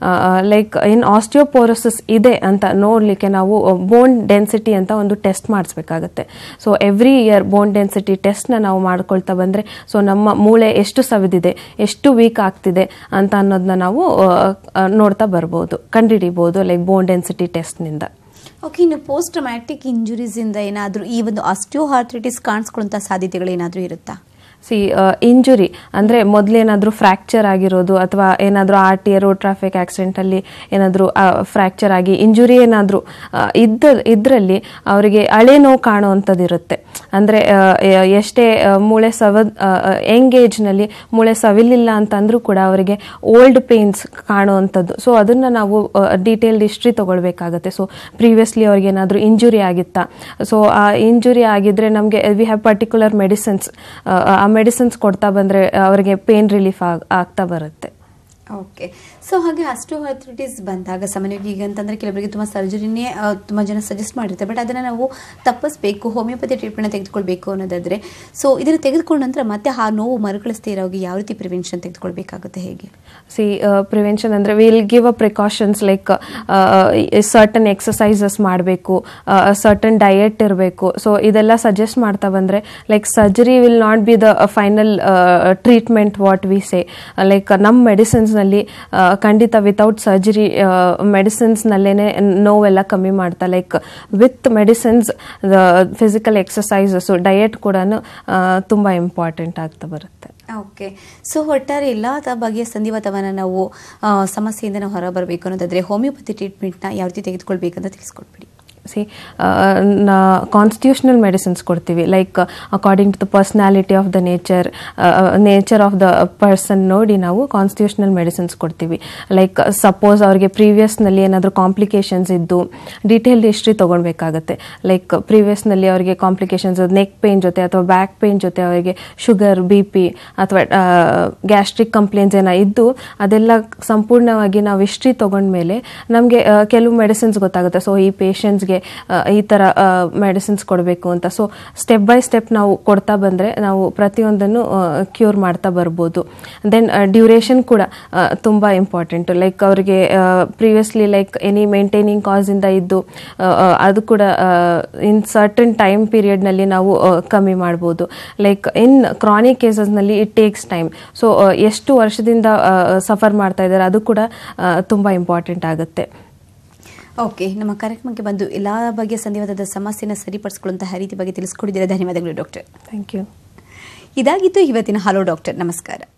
ಲೈಕ್ ಇನ್ ಆಸ್ಟಿಯೋಪೋರೋಸಿಸ್ ಇದೆ ಅಂತ ನೋಡಲಿಕ್ಕೆ ನಾವು ಬೋನ್ ಡೆನ್ಸಿಟಿ ಅಂತ ಒಂದು ಟೆಸ್ಟ್ ಮಾಡಿಸ್ಬೇಕಾಗತ್ತೆ so every year bone density ಟೆಸ್ಟ್ನ ನಾವು ಮಾಡ್ಕೊಳ್ತಾ ಬಂದರೆ ಸೊ ನಮ್ಮ ಮೂಳೆ ಎಷ್ಟು ಸವಿದಿದೆ ಎಷ್ಟು ವೀಕ್ ಆಗ್ತಿದೆ ಅಂತ ಅನ್ನೋದನ್ನ ನಾವು ಆ, ಆ, ನೋಡ್ತಾ ಬರ್ಬೋದು ಕಂಡುಹಿಡಿಬೋದು ಲೈಕ್ ಬೋನ್ ಡೆನ್ಸಿಟಿ ಟೆಸ್ಟ್ನಿಂದ ಓಕೆ ಇನ್ನು ಪೋಸ್ಟ್ ಟ್ರಮ್ಯಾಟಿಕ್ ಇಂಜುರೀಸ್ ಇಂದ ಏನಾದರೂ ಈ ಒಂದು ಆಸ್ಟಿಯೋ ಆರ್ಥರೈಟಿಸ್ ಕಾಣಿಸ್ಕೊಳ್ಳುವಂಥ ಸಾಧ್ಯತೆಗಳು ಏನಾದರೂ ಇರುತ್ತಾ ಸಿ ಇಂಜುರಿ ಅಂದರೆ ಮೊದಲೇನಾದರೂ ಫ್ರ್ಯಾಕ್ಚರ್ ಆಗಿರೋದು ಅಥವಾ ಏನಾದರೂ ಆರ್ ಟಿ ರೋಡ್ ಟ್ರಾಫಿಕ್ ಆಕ್ಸಿಡೆಂಟಲ್ಲಿ ಏನಾದರೂ ಫ್ರ್ಯಾಕ್ಚರ್ ಆಗಿ ಇಂಜುರಿ ಏನಾದರೂ ಇದ್ದ ಇದರಲ್ಲಿ ಅವರಿಗೆ ಹಳೆ ನೋವು ಕಾಣುವಂಥದ್ದು ಇರುತ್ತೆ ಅಂದರೆ ಎಷ್ಟೇ ಆ, ಮೂಳೆ ಸವ ಯಂಗ್ ಏಜ್ನಲ್ಲಿ ಮೂಳೆ ಸವಿಲಿಲ್ಲ ಅಂತಂದ್ರೂ ಕೂಡ ಅವರಿಗೆ ಓಲ್ಡ್ ಪೇನ್ಸ್ ಕಾಣುವಂಥದ್ದು ಸೊ ಅದನ್ನು ನಾವು ಡೀಟೇಲ್ಡ್ ಹಿಸ್ಟ್ರಿ ತೊಗೊಳ್ಬೇಕಾಗತ್ತೆ ಸೊ ಪ್ರೀವಿಯಸ್ಲಿ ಅವ್ರಿಗೆ ಏನಾದರೂ ಇಂಜುರಿ ಆಗಿತ್ತಾ ಸೊ ಆ ಇಂಜುರಿ ಆಗಿದ್ರೆ ನಮಗೆ ವಿ ಹ್ಯಾವ್ ಪರ್ಟಿಕ್ಯುಲರ್ ಮೆಡಿಸಿನ್ಸ್ ಆ ಮೆಡಿಸಿನ್ಸ್ ಕೊಡ್ತಾ ಬಂದರೆ ಅವರಿಗೆ ಪೇನ್ ರಿಲೀಫ್ ಆಗ್ ಆಗ್ತಾ ಬರುತ್ತೆ ಓಕೆ ಸೊ ಹಾಗೆ ಆಸ್ಟ್ರೋಆರ್ಥ್ರಿಟಿಸ್ ಬಂದಾಗ ಸಾಮಾನ್ಯವಾಗಿ ಈಗ ಅಂತಂದ್ರೆ ಕೆಲವರಿಗೆ ತುಂಬ ಸರ್ಜರಿನೇ ತುಂಬ ಜನ ಸಜೆಸ್ಟ್ ಮಾಡಿರ್ತಾರೆ ಬಟ್ ಅದನ್ನು ನಾವು ತಪ್ಪಿಸ್ಬೇಕು ಹೋಮಿಯೋಪತಿ ಟ್ರೀಟ್ಮೆಂಟ್ ತೆಗೆದುಕೊಳ್ಬೇಕು ಅನ್ನೋದಾದ್ರೆ ಸೊ ಇದನ್ನು ತೆಗೆದುಕೊಂಡ ನಂತರ ಮತ್ತೆ ಆ ನೋವು ಮರುಕಳಿಸ್ದೇ ಇರೋಗೆ ಯಾವ ರೀತಿ ಪ್ರಿವೆನ್ಷನ್ ತೆಗೆದುಕೊಳ್ಬೇಕಾಗುತ್ತೆ ಹೇಗೆ ಸಿ ಪ್ರಿವೆನ್ಷನ್ ಅಂದರೆ will give a precautions like certain exercises ಮಾಡಬೇಕು ಸರ್ಟನ್ ಡಯಟ್ ಇರಬೇಕು ಸೊ ಇದೆಲ್ಲ ಸಜೆಸ್ಟ್ ಮಾಡ್ತಾ ಬಂದರೆ like surgery will not be the final treatment what we say like ನಮ್ಮ ಮೆಡಿಸಿನ್ಸ್ನಲ್ಲಿ ಖಂಡಿತ ವಿತೌಟ್ ಸರ್ಜರಿ ಮೆಡಿಸಿನ್ಸ್ನಲ್ಲೇ ನೋವೆಲ್ಲ ಕಮ್ಮಿ ಮಾಡ್ತಾ like with medicines physical exercises diet ಕೂಡ ತುಂಬ ಇಂಪಾರ್ಟೆಂಟ್ ಆಗ್ತಾ ಬರುತ್ತೆ ಓಕೆ ಸೊ ಒಟ್ಟಾರೆ ಎಲ್ಲ ತ- ಬಗೆಯ ಸಂಧಿವಾತವನ್ನ ನಾವು ಆ, ಸಮಸ್ಯೆಯಿಂದ ನಾವು ಹೊರಬರಬೇಕು ಅನ್ನೋದಾದ್ರೆ ಹೋಮಿಯೋಪತಿ ಟ್ರೀಟ್ಮೆಂಟ್ನ ಯಾವ ರೀತಿ ತೆಗೆದುಕೊಳ್ಬೇಕಂತ ತಿಳಿಸ್ಕೊಟ್ಬಿಡಿ ಸಿ ಕಾನ್ಸ್ಟಿಟ್ಯೂಷನಲ್ ಮೆಡಿಸಿನ್ಸ್ ಕೊಡ್ತೀವಿ like according to the personality of the nature nature of the person ನೋಡಿ ನಾವು ಕಾನ್ಸ್ಟಿಟ್ಯೂಷನಲ್ ಮೆಡಿಸಿನ್ಸ್ ಕೊಡ್ತೀವಿ ಲೈಕ್ ಸಪೋಸ್ ಅವ್ರಿಗೆ ಪ್ರೀವಿಯಸ್ನಲ್ಲಿ ಏನಾದರೂ ಕಾಂಪ್ಲಿಕೇಶನ್ಸ್ ಇದ್ದು ಡೀಟೇಲ್ ಹಿಸ್ಟ್ರಿ ತೊಗೊಳ್ಬೇಕಾಗತ್ತೆ ಲೈಕ್ ಪ್ರೀವಿಯಸ್ನಲ್ಲಿ ಅವರಿಗೆ ಕಾಂಪ್ಲಿಕೇಶನ್ಸ್ ನೆಕ್ ಪೇನ್ ಜೊತೆ ಅಥವಾ ಬ್ಯಾಕ್ ಪೇನ್ ಜೊತೆ ಅವರಿಗೆ ಶುಗರ್ ಬಿ ಪಿ ಅಥವಾ ಗ್ಯಾಸ್ಟ್ರಿಕ್ ಕಂಪ್ಲೇಂಟ್ಸ್ ಏನೋ ಇದ್ದು ಅದೆಲ್ಲ ಸಂಪೂರ್ಣವಾಗಿ ನಾವು ಹಿಸ್ಟ್ರಿ ತೊಗೊಂಡ್ಮೇಲೆ ನಮಗೆ ಕೆಲವು ಮೆಡಿಸಿನ್ಸ್ ಗೊತ್ತಾಗುತ್ತೆ ಸೊ ಈ ಪೇಷಂಟ್ಸ್ಗೆ ಈ ಥರ ಮೆಡಿಸಿನ್ಸ್ ಕೊಡಬೇಕು ಅಂತ ಸೊ ಸ್ಟೆಪ್ ಬೈ ಸ್ಟೆಪ್ ನಾವು ಕೊಡ್ತಾ ಬಂದರೆ ನಾವು ಪ್ರತಿಯೊಂದನ್ನು ಕ್ಯೂರ್ ಮಾಡ್ತಾ ಬರ್ಬೋದು ದೆನ್ ಡ್ಯೂರೇಷನ್ ಕೂಡ ತುಂಬ ಇಂಪಾರ್ಟೆಂಟ್ ಲೈಕ್ ಅವರಿಗೆ ಪ್ರೀವಿಯಸ್ಲಿ ಲೈಕ್ ಎನಿ ಮೇಂಟೈನಿಂಗ್ ಕಾಸಿಂದ ಇದ್ದು ಆ, ಆ, ಅದು ಕೂಡ ಇನ್ ಸರ್ಟನ್ ಟೈಮ್ ಪೀರಿಯಡ್ನಲ್ಲಿ ನಾವು ಆ, ಕಮ್ಮಿ ಮಾಡ್ಬೋದು ಲೈಕ್ ಇನ್ ಕ್ರಾನಿಕ್ ಕೇಸಸ್ನಲ್ಲಿ ಇಟ್ ಟೇಕ್ಸ್ ಟೈಮ್ ಸೊ ಎಷ್ಟು ವರ್ಷದಿಂದ ಸಫರ್ ಮಾಡ್ತಾ ಇದ್ದಾರೆ ಅದು ಕೂಡ ಆ, ತುಂಬ ಇಂಪಾರ್ಟೆಂಟ್ ಆಗುತ್ತೆ ಓಕೆ ನಮ್ಮ ಕಾರ್ಯಕ್ರಮಕ್ಕೆ ಬಂದು ಎಲ್ಲ ಬಗೆಯ ಸಂಧಿವಾತದ ಸಮಸ್ಯೆನ ಸರಿಪಡಿಸ್ಕೊಳ್ಳುವಂತಹ ರೀತಿ ಬಗ್ಗೆ ತಿಳಿಸ್ಕೊಡಿದ್ದೀರಾ ಧನ್ಯವಾದಗಳು ಡಾಕ್ಟರ್ ಥ್ಯಾಂಕ್ ಯು ಇದಾಗಿತ್ತು ಇವತ್ತಿನ ಹಲೋ ಡಾಕ್ಟರ್ ನಮಸ್ಕಾರ